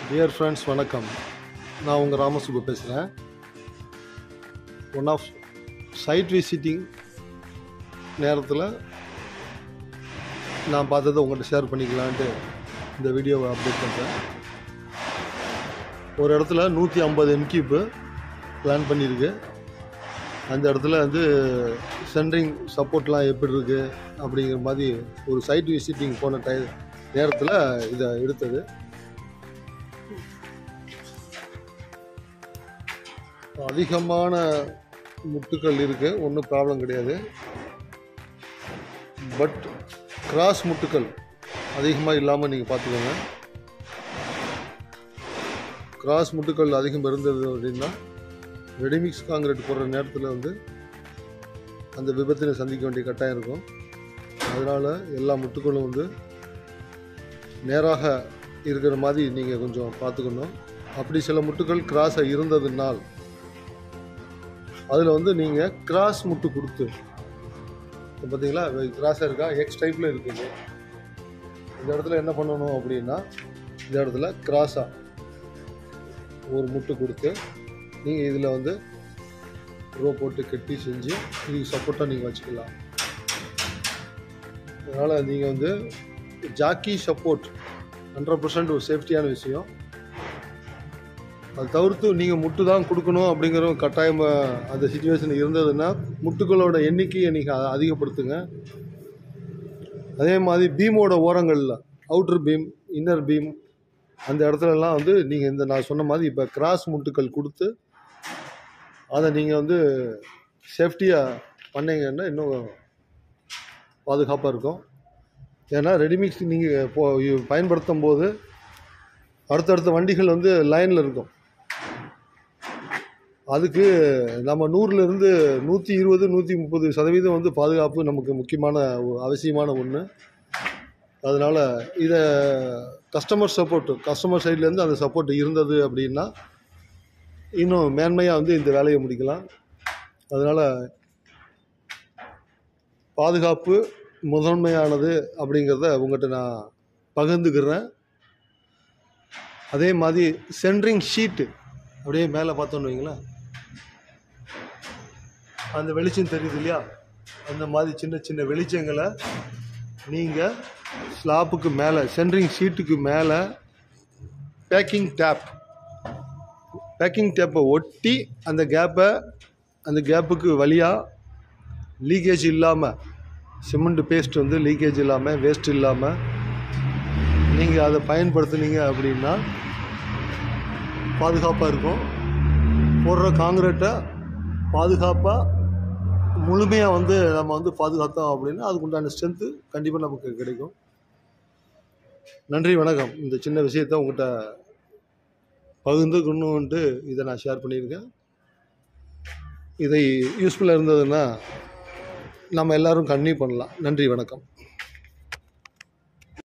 dear friends வணக்கம் நான் உங்கள் ராமசுப்பு பேசுகிறேன் ஒன் ஆஃப் சைட் விசிட்டிங் நேரத்தில் நான் பார்த்ததை உங்கள்கிட்ட ஷேர் பண்ணிக்கலான்ட்டு இந்த வீடியோவை அப்டேட் பண்ணுறேன் ஒரு இடத்துல நூற்றி ஐம்பது எம்கியூப்பு பிளான் பண்ணியிருக்கு அந்த இடத்துல வந்து சென்ட்ரிங் சப்போர்ட்லாம் எப்படி இருக்குது அப்படிங்கிற மாதிரி ஒரு சைட் விசிட்டிங் போன டை நேரத்தில் இதை எடுத்தது அதிகமான முட்டுக்கள் இருக்குது ஒன்றும் ப்ராப்ளம் கிடையாது பட் கிராஸ் முட்டுக்கள் அதிகமாக இல்லாமல் நீங்கள் பார்த்துக்கோங்க கிராஸ் முட்டுக்கள் அதிகம் இருந்தது அப்படின்னா ரெடிமிக்ஸ் காங்கிரீட் போடுற நேரத்தில் வந்து அந்த விபத்தினை சந்திக்க வேண்டிய கட்டாயம் இருக்கும் அதனால் எல்லா முட்டுக்களும் வந்து நேராக இருக்கிற மாதிரி நீங்கள் கொஞ்சம் பார்த்துக்கணும் அப்படி சில முட்டுக்கள் கிராஸாக இருந்ததுனால் அதில் வந்து நீங்கள் கிராஸ் முட்டு கொடுத்து இப்போ பார்த்தீங்களா கிராஸாக இருக்கா எக்ஸ் டைப்பில் இருக்குது இந்த இடத்துல என்ன பண்ணணும் அப்படின்னா இந்த இடத்துல கிராஸாக ஒரு முட்டு கொடுத்து நீங்கள் இதில் வந்து ரோ போட்டு கட்டி செஞ்சு இதுக்கு சப்போர்ட்டாக நீங்கள் வச்சுக்கலாம் அதனால் நீங்கள் வந்து ஜாக்கி சப்போர்ட் ஹண்ட்ரட் பர்சன்ட் ஒரு சேஃப்டியான விஷயம் அது தவிர்த்து நீங்கள் முட்டு தான் கொடுக்கணும் அப்படிங்கிற கட்டாயம் அந்த சுச்சுவேஷன் இருந்ததுன்னா முட்டுகளோட எண்ணிக்கையை நீங்கள் அதிகப்படுத்துங்க அதே மாதிரி பீமோட ஓரங்களில் அவுட்ரு பீம் இன்னர் பீம் அந்த இடத்துலலாம் வந்து நீங்கள் இந்த நான் சொன்ன மாதிரி இப்போ கிராஸ் முட்டுக்கள் கொடுத்து அதை நீங்கள் வந்து சேஃப்டியாக பண்ணீங்கன்னா இன்னும் பாதுகாப்பாக இருக்கும் ஏன்னா ரெடிமிக்ஸ் நீங்கள் இப்போ பயன்படுத்தும் போது அடுத்தடுத்த வண்டிகள் வந்து லைனில் இருக்கும் அதுக்கு நம்ம நூறுலேருந்து நூற்றி இருபது நூற்றி முப்பது சதவீதம் வந்து பாதுகாப்பு நமக்கு முக்கியமான ஒ- அவசியமான ஒன்று அதனால் இதை கஸ்டமர் சப்போர்ட் கஸ்டமர் சைட்லேருந்து அந்த சப்போர்ட் இருந்தது அப்படின்னா இன்னும் மேன்மையாக வந்து இந்த வேலையை முடிக்கலாம் அதனால் பாதுகாப்பு முதன்மையானது அப்படிங்கிறத உங்கள்கிட்ட நான் பகிர்ந்துக்கிறேன் அதே மாதிரி சென்ட்ரிங் ஷீட்டு அப்படியே மேலே பார்த்தோன்னு வைங்களேன் அந்த வெளிச்சம் தெரியுது இல்லையா அந்த மாதிரி சின்ன சின்ன வெளிச்சங்களை நீங்கள் ஸ்லாப்புக்கு மேலே சென்ட்ரிங் ஷீட்டுக்கு மேலே பேக்கிங் டேப் பேக்கிங் டேப்பை ஒட்டி அந்த கேப்பை அந்த கேப்புக்கு வழியாக லீக்கேஜ் இல்லாமல் சிமெண்ட் பேஸ்ட் வந்து லீக்கேஜ் இல்லாமல் வேஸ்ட் இல்லாமல் நீங்கள் அதை பயன்படுத்துனீங்க அப்படின்னா பாதுகாப்பாக இருக்கும் போடுற காங்கிரீட்டை பாதுகாப்பாக முழுமையாக வந்து நம்ம வந்து பாதுகாத்தோம் அப்படின்னா அதுக்கு உண்டான ஸ்ட்ரென்த்து கண்டிப்பாக நமக்கு கிடைக்கும் நன்றி வணக்கம் இந்த சின்ன விஷயத்த உங்கள்கிட்ட பகிர்ந்துக்கணுன்ட்டு இதை நான் ஷேர் பண்ணியிருக்கேன் இதை யூஸ்ஃபுல்லாக இருந்ததுன்னா நம்ம எல்லாரும் கன்னியூ பண்ணலாம் நன்றி வணக்கம்